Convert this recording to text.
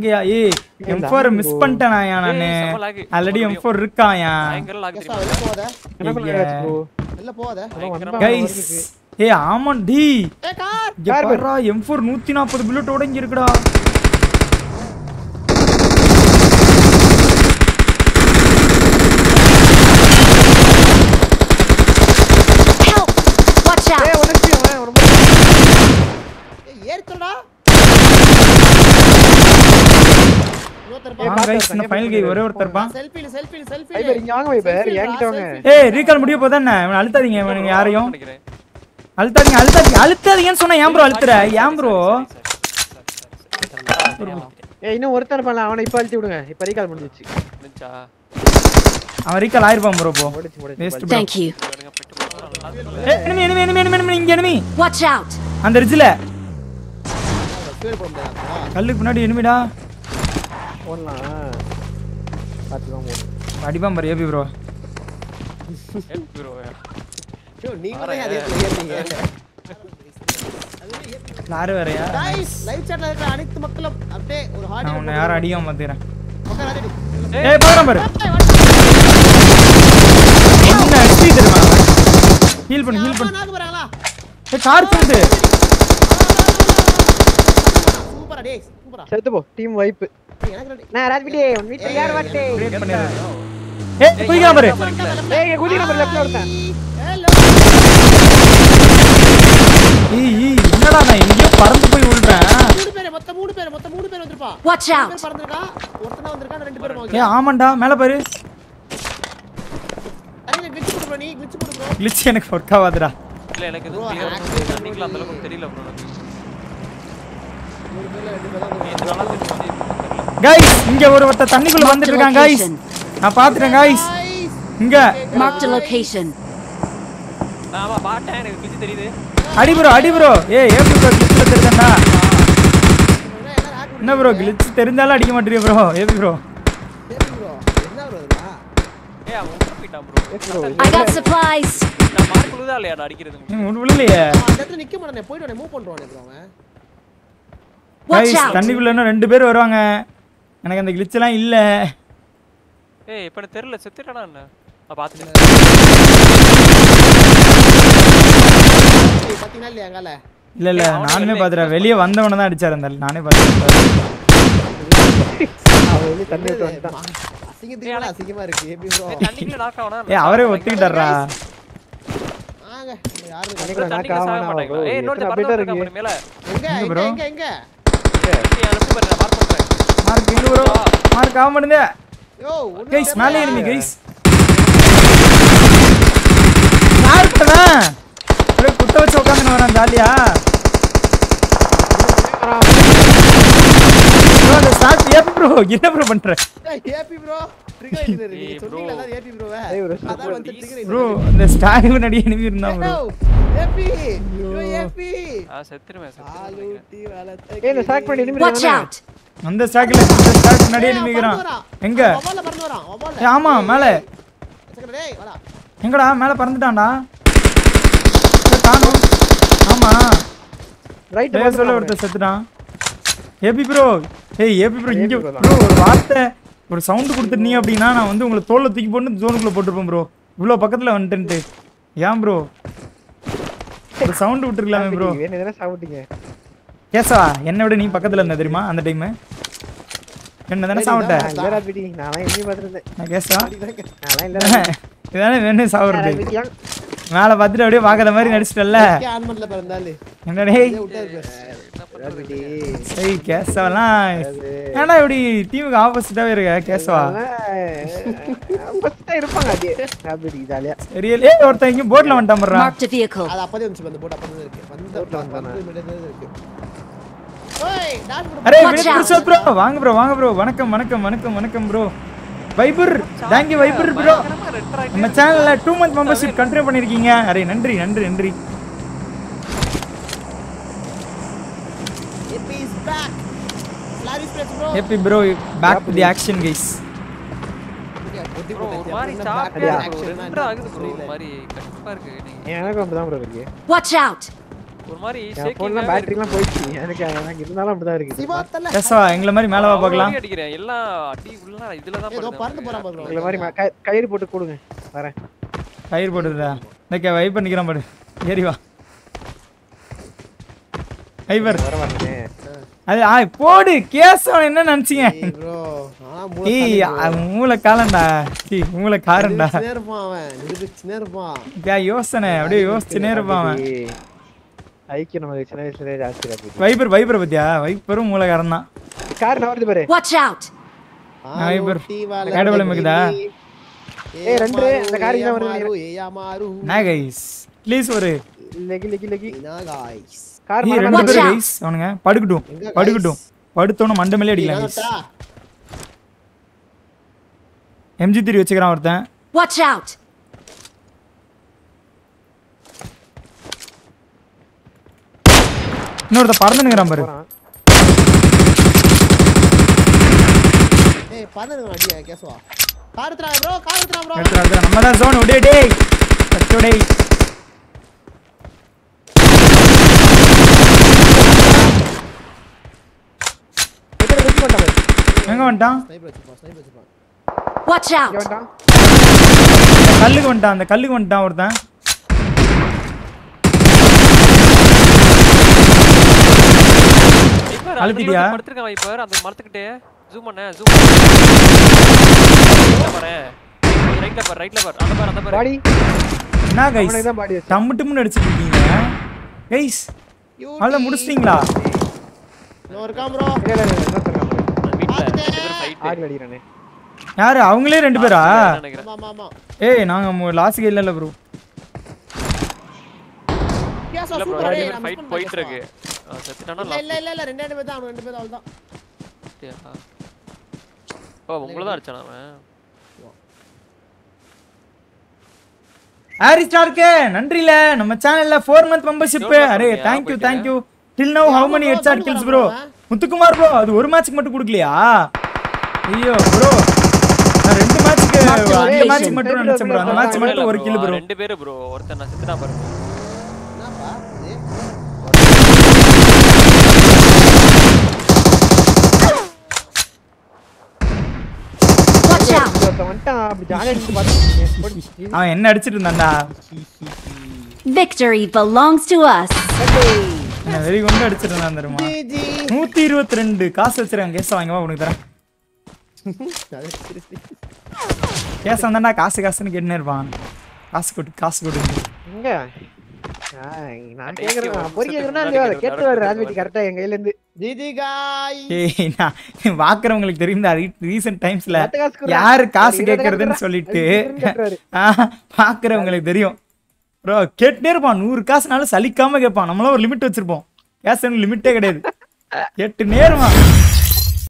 இங்கயா ஏய் M4 miss பண்ணிட்டேனா நானு ஏய், செம lag. ஆல்ரெடி M4 இருக்காயா பயங்கர lag கேசா தெரியுமா? வெளில போகாத எனக்குள்ள ஐயா. ஆச்சு ப்ரோ வெளில போகாத பயங்கரமா கைஸ் ஏய் ஆமா டி ஏ கார் இங்க பாருடா M4 140 புல்லட்டோட இங்க இருக்குடா Help! Watch out! ஏய் உனக்கு அவன் ரொம்ப ஏய் ஏறிட்டடா இன்னொருத்தர் வாங்க பா கைஸ் இந்த ஃபைனல் கை ஒரே ஒருத்தர் இருப்பான் செல்ஃபில செல்ஃபில செல்ஃபி வைபர் இங்க வாங்க வைபர் என்கிட்ட வாங்க ஏய் ரீகால் முடிய போதா என்ன இவனை அழுத்தாதீங்க இவனுங்க யாரையும் நினைக்கிறேன். அழுத்தாதீங்க அழுத்தாதீங்க அழுத்தாதீங்கன்னு சொன்னா ஏன் ப்ரோ அழுத்துற ஏன் ப்ரோ ஏய் இன்னும் ஒருத்தர் இருப்பான்ல அவனை இப்ப அழுத்தி விடுங்க இப்ப ரீகால் முடிஞ்சிச்சு முடிஞ்சா? அவன் ரீகால் ஆயிருப்பான் ப்ரோ இப்போ முடிச்சு முடிச்சு வேஸ்ட் ப்ரோ Thank you. இவனுங்க போயிட்டு போனா நல்லா இருக்கும்ல. ஏய் enemy enemy enemy enemy enemy இங்க enemy Watch out! அந்த ரிட்ஜ்ல ஃபீல் பண்ண முடியாது கல்லுக்கு முன்னாடி எனிமிடா போடலாம் பார்த்து தான் போடும் அடிப்பான் பாரு ஏபி ப்ரோ ஏய் bro, ஐயோ நீங்க தான் அதே ஏறிட்டீங்க யாரு வேறயா கைஸ் லைவ் சாட்ல இருக்கிற அனைத்து மக்களும் அப்படியே ஒரு ஹார்ட் நான் உன்னை யாரும் அடிக்காம பாத்துக்கிறேன் உட்கார ரெடி ஏய் பாக்குறேன் பாரு என்ன அடிச்சு தெரியுமா ஹீல் பண்ணு ஹீல் பண்ணு நாக்கு போறாங்களா ஏய் கார் சவுண்ட் சூப்பரா டேய் சூப்பரா செத்து போ டீம் வைப் எனக்கு ரெடி நான் ராஜ்பிடி உன் வீட்ல யார் வாட்டே கிரியேட் பண்ணிடுறது ஏய் குயிக்கலாம் பாரு ஏய் குதி நம்பர் லெஃப்ட்ல ஒருத்தன் ஹலோ ஏய் ஏய், என்னடா நான் எங்கேயோ பறந்து போய் விழுறேன் மூணு பேர் மொத்தம் மூணு பேர் மொத்தம் மூணு பேர் வந்திருப்பா Watch மூணு out! பேர் பறந்திருக்கா ஒருத்தனா வந்திருக்கான் ரெண்டு பேரும் ஏய் ஆமாண்டா மேல பாரு அங்க கிளிச் போடு bro நீ கிளிச் போடு bro கிளிச் எனக்கு ஒர்க் ஆகாதுடா இல்ல எனக்கு இது Bro, clear ஆ actually புரியுது. அன்னைக்குலாம் அந்த அளவுக்கு தெரியல bro எனக்கு. மூணு பேர்ல ரெண்டு பேர் தான் நீ எத்தனை நாளா தெரியுமா நீ தெரியல. கைஸ் இங்க ஒரு ஒருத்த தண்ணிக்குள்ள வந்துட்டு இருக்கான் கைஸ் நான் பாத்துட்டேன் கைஸ் Guys, இங்க Marked a location. நான் ஆமா பாட்டேன் எனக்கு கிழிச்சு தெரியுது அடி ப்ரோ அடி ப்ரோ ஏய் ஏபி ப்ரோ கிளிச்ல தெரிஞ்சா என்ன என்ன hack என்ன ப்ரோ கிளிச் தெரிஞ்சாலும் அடிக்க மாட்டீங்க ப்ரோ ஏபி ப்ரோ சரி bro என்ன bro இதெல்லாம் ஏய் அவன் உள்ள போயிட்டான் bro I got supplies. நான் மார்க் உழுதா இல்லையா நான் அடிக்கிறது நீ விடலையே அவன் அந்த இடத்துல நிக்க மாட்டானே போயிட்டு உடனே மூவ் பண்றானே bro அவன் Watch கைஸ் out! தண்ணிக்குள்ள இன்னும் ரெண்டு பேர் வருவாங்க எனக்கு அந்த glitch எல்லாம் இல்ல ஏய் இப்ப எனக்கு தெரியல செத்துட்டானா என்ன நான் பாத்துட்டேன் ஏய், பாத்தீங்களா இல்லையா அங்கால இல்ல இல்ல அவனும் நானுமே இல்லை. பாத்துறேன் வெளியே வந்தவன தான் அடிச்சாரு அந்த ஆளு. நானே பாத்துறேன் அவன் வெளிய தண்ணி விட்டு வந்துட்டான் அசிங்கத்துக்கு மேல அசிங்கமா இருக்கு எப்படி bro ஏய், தண்ணிக்குள்ள knock ஆவனா? ஏய் அவரே ஒத்துக்கிட்டாரா வாங்க நம்ம யாரு தண்ணிக்குள்ள knock தண்ணிக்குள்ள சாக ஆவானா மாட்டாங்களா? bro? ஏய், எத்தனை இன்னொருத்தன் update பறந்து இருக்கு? வந்திருக்கான் பாரு மேல. எங்க எங்க எங்க bro? எங்க எங்க ஏய், அதை சும்மா நான் mark பண்றேன். மார்க் எங்க ப்ரோ மார்க் ஆக மாட்டேங்க யோ ஒண்ணும் கைஸ் தெரியல. மேலே இருங்க கைஸ் யார் பண்ணா அப்படியே குத்த வச்சு உட்காந்துன்னு வரான் ஜாலியா ப்ரோ அந்த ஸ்டார்ட் ஏன் ப்ரோ என்ன ப்ரோ பண்ற ஏய், ஏபி bro trigger ஆயிடுது நீங்க ஏய், bro. சொன்னீங்கல அதான் ஏபி bro ஏய், bro, அதான் வந்து trigger ப்ரோ இந்த ஸ்டாக் முன்னாடி enemy இருந்தான் ப்ரோ ஏபி யோ ஏபி ஆ, செத்துருவேன், செத்துருவேன் நினைக்கிறேன். ஆலூட்டி வளர்த்த ஏய் இந்த ஸ்டாக் பண்ணி enemy Watch தானே? out! அந்த ஸ்டாக்ல இந்த ஸ்டாக் முன்னாடி enemy இருக்கிறான் எங்க வவால பறந்து வரான் வவால ஏய், ஆமா மேலே சக்கர டேய் வாடா எங்கடா மேலே பறந்துட்டான்டா ஏய், காணோம் ஆமா Right பேர் பக்கம் சொல்ல பாரு. ஒருத்தர் செத்துட்டான் ஏபி ப்ரோ ஏய் ஏபி ப்ரோ இங்க bro தான். ப்ரோ ஒரு வார்த்தை ஒரு சவுண்ட் கொடுத்துட்டீங்க அப்படின்னா நான் வந்து உங்களை தோல்ல தூக்கி போட்டு ஜோனுக்குள்ள போட்டிருப்பேன் ப்ரோ இவ்வளோ பக்கத்துல வந்துட்டேன்ட்டு ஏன் ப்ரோ ஒரு சவுண்ட் விட்டுருக்கலாமே ப்ரோ வேணும் எதனா சாப்பிட்டீங்க கேசவா என்னை விட நீ பக்கத்துல இருந்த தெரியுமா அந்த டைம் என்ன தானே சாப்பிட்ட நான் இல்ல ராஜ்பிடி நான்லாம் enemy பார்த்திருந்தேன் நான் கேசவா நான்லாம் இல்ல இதானே வேணும் சாப்பிட்றது ராஜ்பிடி ஏன்? மேலே பார்த்துட்டு அப்படியே பார்க்காத மாதிரி நடிச்சிட்டல்ல ஆன் பண்ணல பிறந்தாலே என்ன டேய் விட்டாரு ராஜ்பிடி சரி கேசவெல்லாம் ஏன்டா இப்படி டீமுக்கு ஆப்போசிட்டாவே இருக்க கேசவா அதெல்லாம் first ஆ இருப்பாங்க அப்படியே ராஜ்பிடி ஜாலியா சரி ஏ ஒருத்தன் இங்க போட்ல வந்துட்டான் பண்றான் Marked a vehicle. அது அப்பதே வந்துச்சு அந்த போட் அப்பதே இருக்கு வந்து போட்ல வந்தானா? வந்து மிடில் இருக்கு ஓய் டாஷ் போடு அரே Watch Vineeth out. Prasad bro வாங்க ப்ரோ வாங்க ப்ரோ வணக்கம் வணக்கம் வணக்கம் வணக்கம் bro Viper thank you Viper bro பயங்கரமா red ஆயிட்டு நம்ம சேனல்ல டூ மந்த் மெம்பர்ஷிப் கண்டினியூ பண்ணிருக்கீங்க அரே நன்றி நன்றி நன்றி AB is back Larry spirits bro happy bro back to the action guys பொட்டி bro, ஒரு மாதிரி போட்டு சாப்பிட்டே back இருக்கு bro. action ரெண்டரை ஆகுது bro. ஒரு மாதிரி கடுப்பா இருக்கு நீங்க. எனக்கும் அப்படிதான் ப்ரோ இருக்கு Watch out! ஒரு மாதிரி என் போன்ல பேட்டரிலாம் போயிடுச்சு எனக்கு எனக்கு இருந்தாலும் அப்படிதான் இருக்கு சிவா தல பேசவா எங்களை மாதிரி மேலே வா பார்க்கலாம் அடிக்கிறேன் எல்லாம் அடி உள்ள இதுல தான் ஏதோ பறந்து போறான் பாரு உங்களை மாதிரி ம- கய- கயிறு போட்டு கொடுங்க வரேன் கயிறு போட்டுதா இந்த வைப் பண்ணிக்கிறான் பாரு ஏறி வா ஐவர் வர வரேன் அது ஆ போடு கேஸ் அவன் என்ன நினைச்சீங்க ப்ரோ ஆ ஏய் அவன் மூளை காலண்டா ஏய் மூளை காரண்டா நிரூபிச்சுனே இருப்பான் அவன் நிரூபிச்சுனே இருப்பான் யா யோசனை அப்படியே யோசிச்சுனே இருப்பான் அவன் ஐக்கியம் நமக்கு சின்ன வயசுல ஜாஸ்தி இருக்கு வைப்பர் வைப்பரை பத்தியா வைப்பரும் மூளைக்காரன் தான் கார் நவருது பாரு Watch out! ஐபர். ஆரோட்டி வாழ கடவுளை மிகுதா? ஏ ரெண்டு, இந்த கார் இங்க வருது மாரு ஏ மாரு என்ன கைஸ் ப்ளீஸ் ஒரு லெகி லெகி லெகி இனா guys கார் ஏய் மரம் ரெண்டு Watch பேரும் out. கைஸ் அவனுங்க படுக்கட்டும் எங்க guys? படுக்கட்டும் படுத்தோன்னு மண்டை மேலே அடிக்கலாம் கைஸ் இனாட்டா எம்ஜி திரி வச்சுக்கிறான் ஒருத்தன் Watch out! இன்னொருத்த பறந்துனுங்கிறான் பாரு போறான். ஏய் பதனுங்க அடியா கேசுவா கார் எடுத்துறா ப்ரோ கார் எடுத்துறா ப்ரோ அடுத்து அடுத்து நம்ம தான் ஜோன் டே டேய் அச்சோ டேய் எத்தனை வெட்டி போட்டான் பாரு. எங்க வந்துட்டான் ஸ்னைப்பர் வச்சுப்பா ஸ்னைப்பர் வச்சுப்பா Watch இங்க out! வந்துட்டான். அந்த கல்லுக்கு வந்துட்டான் அந்த கல்லுக்கு வந்துட்டான் ஒருத்தன் அழுத்திட்டியா? படுத்திருக்கேன் வைப்பர் அந்த மரத்துக்கிட்டே ஜூம் பண்ண ஜூம் பாரு ரைட்ல பாரு ரைட்ல பாரு அந்த பாரு அந்த பாரு பாடி என்ன கைஸ் அவனுக்கு தான் பாடி வச்சு டம்மு டம்முன்னு அடிச்சிட்டு இருக்கீங்க கைஸ் அவ்வளோ முடிச்சிட்டீங்களா இன்னும் இருக்கான் ப்ரோ இல்ல இல்ல இல்ல இன்னொருத்தன் இருக்கான். வீட்ல ரெண்டு பேரும் ஃபைட் ஆடி அடிக்கிறானே யாரு அவங்களே ரெண்டு பேரா நினைக்கிறேன் ஆமா ஆமா ஆமா ஏய் நாங்க லாஸ்ட் இல்ல இல்ல ப்ரோ கேசுவா இல்ல ப்ரோ சூப்பர் ரெண்டு டேய் பேரும் நம்ம ஃபைட் போயிட்டு இருக்கு ஆ, செத்துட்டானா இல்ல இல்ல இல்ல இல்ல ரெண்டு ரெண்டு பேர் தான் அவன் ரெண்டு பேர் அவ்வளவுதான் லாஸ்ட் ஓ உங்களை தான் அடிச்சானா அவன் ஹாரி ஸ்டார்க்கு நன்றில நம்ம சேனல்ல ஃபோர் மந்த் மெம்பர்ஷிப் எவ்வளவு அரே கொடுத்தீங்க? தேங்க்யூ போயிட்டு? Thank you till now how many head shot kills bro Muthukumar bro அது ஒரு மேட்ச்க்கு மட்டும் கொடுக்கலையா ஐயோ ப்ரோ நான் ரெண்டு மேட்ச்க்கு அந்த மேட்ச்க்கு மட்டும் நினைச்சேன் ப்ரோ அந்த மேட்ச் மட்டும் ஒரு கில் ப்ரோ ரெண்டு பேரு ப்ரோ ஒருத்தன் நான் செத்துட்டான் பாரு என்னப்பா இது Watch out! ஒருத்தன் வந்துட்டான் அப்படி ஜாலியா இருந்து பார்த்துட்டு அவன் என்ன அடிச்சிட்டு இருந்தான்டா Victory belongs to us. என்ன வெறி கொண்டு அடிச்சிட்டு இருந்தான் தெரியுமா ஜிஜி நூத்தி இருபத்தி ரெண்டு காசு வச்சிருக்கான் கேஸ் வாங்கவா உனக்கு தரேன் கேஸ் வந்தாண்டா காசு காசுன்னு கேட்டுனே இருப்பான் காசு கொடு காசு கொடு எங்க ஆ, நான் கேக்குறேன் நான் பொறி கேக்குறேன்னா இல்லையா அதை கேட்டு வர ராஜ்வீட்டி கரெக்டா என் கையில இருந்து ஜிஜி காய் ஏய் நான் பாக்குறவங்களுக்கு தெரியும் ரீசெண்ட் டைம்ஸ்ல பத்து காசு கொடுறா. யாரு காசு இருபது கேட்கறதுன்னு காசு சொல்லிட்டு கொடுறா. கேட்டுறாரு. ஆ, பாக்குறவங்களுக்கு தெரியும் ப்ரோ கேட்டுனே இருப்பான் நூறு காசுனாலும் சலிக்காம கேட்பான் நம்மளாம் ஒரு லிமிட் வச்சிருப்போம் கேஸ் லிமிட்டே கிடையாது கேட்டுனே இருப்பான்